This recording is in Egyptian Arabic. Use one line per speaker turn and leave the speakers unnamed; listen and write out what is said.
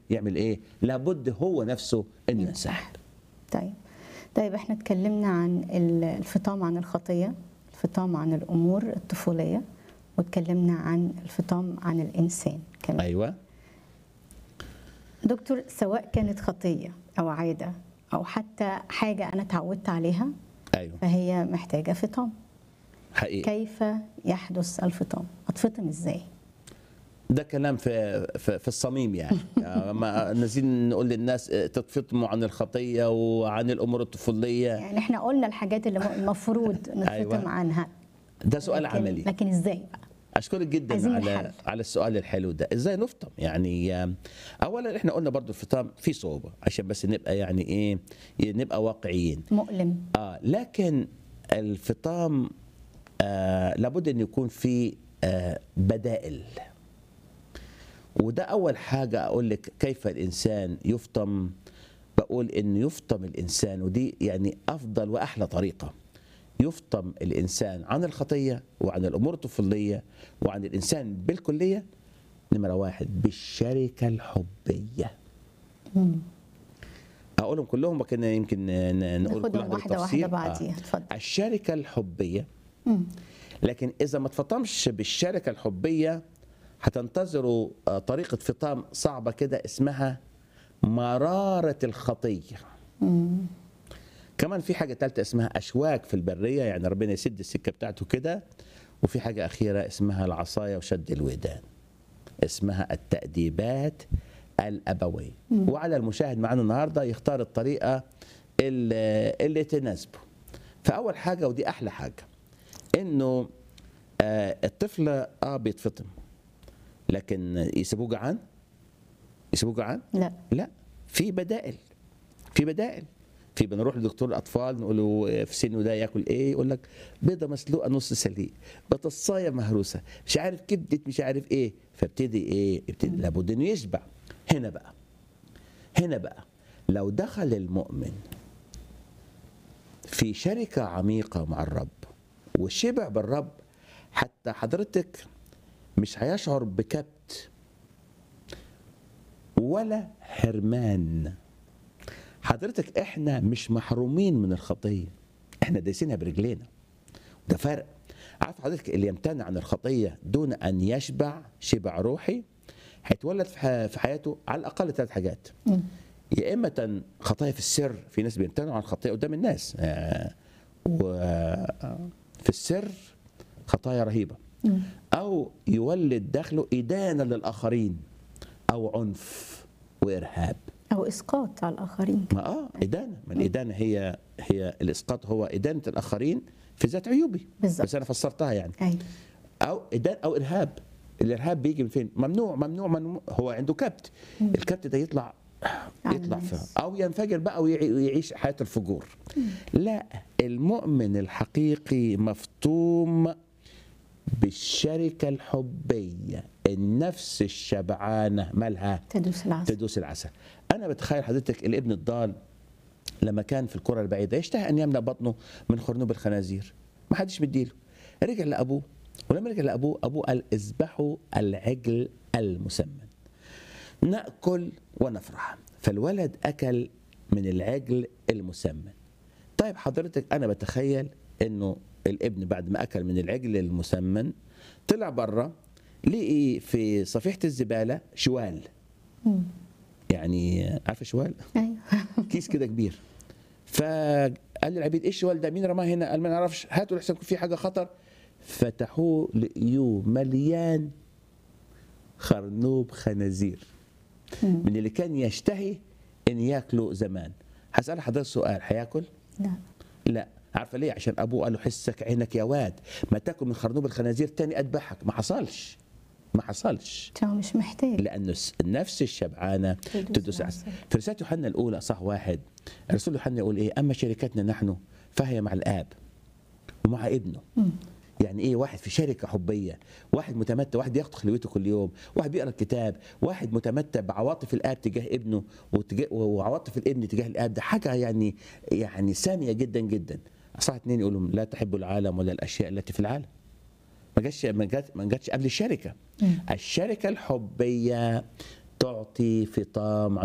يعمل ايه لابد هو نفسه انه ينسحب
طيب طيب احنا اتكلمنا عن ال- الفطام عن الخطية الفطام عن الأمور الطفولية واتكلمنا عن الفطام عن الإنسان كمان
ايوه
دكتور سواء كانت خطية أو عادة أو حتى حاجة أنا اتعودت عليها
ايوه
فهي محتاجة فطام
حقيقي
كيف يحدث الفطام؟ أتفطم إزاي؟
ده كلام في في, في الصميم يعني يعني ما نازلين نقول للناس اه، تتفطموا عن الخطيه وعن الامور الطفوليه
يعني احنا قلنا الحاجات اللي المفروض نتفطم
أيوة.
عنها
ده سؤال
لكن
عملي
لكن إزاي بقى؟
اشكرك جدا
عايزين
على
الحل.
على السؤال الحلو ده ازاي نفطم يعني آم، اولا احنا قلنا برضو الفطام فيه صعوبه عشان بس نبقى يعني ايه نبقى واقعيين
مؤلم
اه لكن الفطام آه لابد ان يكون في آه بدائل وده اول حاجه اقول لك كيف الانسان يفطم بقول ان يفطم الانسان ودي يعني افضل واحلى طريقه يفطم الانسان عن الخطيه وعن الامور الطفوليه وعن الانسان بالكليه نمره واحد بالشركه الحبيه اقولهم كلهم لكن يمكن ن- ن- نقول كل
ناخدهم
واحده
واحدة
بالتفصيل
واحدة بعديها اتفضل
الشركه الحبيه
مم.
لكن اذا ما تفطمش بالشركه الحبيه هتنتظروا آه، طريقه فطام صعبه كده اسمها مراره الخطيه
مم.
كمان في حاجه ثالثه اسمها اشواك في البريه يعني ربنا يسد السكه بتاعته كده وفي حاجه اخيره اسمها العصايه وشد الودان اسمها التاديبات الابويه وعلى المشاهد معانا النهارده يختار الطريقه اللي, اللي تناسبه فاول حاجه ودي احلى حاجه انه آه الطفل اه بيتفطم لكن يسيبوه جعان يسيبوه جعان
لا
لا في بدائل في بدائل في بنروح لدكتور الاطفال نقول له في سنه ده ياكل ايه يقول لك بيضه مسلوقه نص سليق بطاطسايه مهروسه مش عارف كبده مش عارف ايه فابتدي ايه ابتدي لابد انه يشبع هنا بقى هنا بقى لو دخل المؤمن في شركه عميقه مع الرب وشبع بالرب حتى حضرتك مش هيشعر بكبت ولا حرمان حضرتك احنا مش محرومين من الخطيه احنا دايسينها برجلينا ده فرق عارف حضرتك اللي يمتنع عن الخطيه دون ان يشبع شبع روحي هيتولد في ح- في حياته على الاقل ثلاث حاجات
مم.
يا اما خطايا في السر في ناس بيمتنعوا عن الخطيه قدام الناس آه، وفي السر خطايا رهيبه
مم.
او يولد داخله ادانه للاخرين او عنف وارهاب
أو إسقاط على الآخرين
ما اه ادانه ما الادانه هي هي الاسقاط هو ادانه الاخرين في ذات عيوبي
بالظبط.
بس انا فسرتها يعني
أيوة
او ادان او ارهاب الارهاب بيجي من فين ممنوع ممنوع, ممنوع هو عنده كبت الكبت ده يطلع
على
يطلع
الناس.
في او ينفجر بقى ويعي- ويعيش حياه الفجور لا المؤمن الحقيقي مفطوم بالشركه الحبيه النفس الشبعانه مالها
تدوس العسل
تدوس العسل انا بتخيل حضرتك الابن الضال لما كان في القرى البعيده يشتهي ان يملا بطنه من خرنوب الخنازير ما حدش مديله رجع لابوه ولما رجع لابوه ابوه قال اذبحوا العجل المسمن ناكل ونفرح فالولد اكل من العجل المسمن طيب حضرتك انا بتخيل انه الابن بعد ما اكل من العجل المسمن طلع بره لقي في صفيحه الزباله شوال
مم.
يعني عارفه شوال
أيوة
كيس كده كبير فقال للعبيد ايه الشوال ده مين رماه هنا قال ما نعرفش هاتوا لحسن يكون في حاجه خطر فتحوه لقيوه مليان خرنوب خنازير
مم.
من اللي كان يشتهي ان ياكله زمان هسال حضرتك سؤال هياكل
لا
لا عارفه ليه عشان ابوه قال له حسك عينك يا واد ما تاكل من خرنوب الخنازير تاني اذبحك ما حصلش ما حصلش
هو مش محتاج
لأن النفس الشبعانة
تدوس
تدوس
العسل.
العسل في رسالة يوحنا الأولى صح واحد الرسول يوحنا يقول إيه أما شركتنا نحن فهي مع الآب ومع ابنه
مم.
يعني ايه واحد في شركه حبيه واحد متمتع واحد ياخد خلوته كل يوم واحد بيقرا الكتاب واحد متمتع بعواطف الاب تجاه ابنه وتجاه وعواطف الابن تجاه الاب ده حاجه يعني يعني ساميه جدا جدا صح اتنين يقولوا لا تحب العالم ولا الاشياء التي في العالم ما جاتش ما جات ما جاتش قبل الشركه
مم.
الشركه الحبيه تعطي فطام عن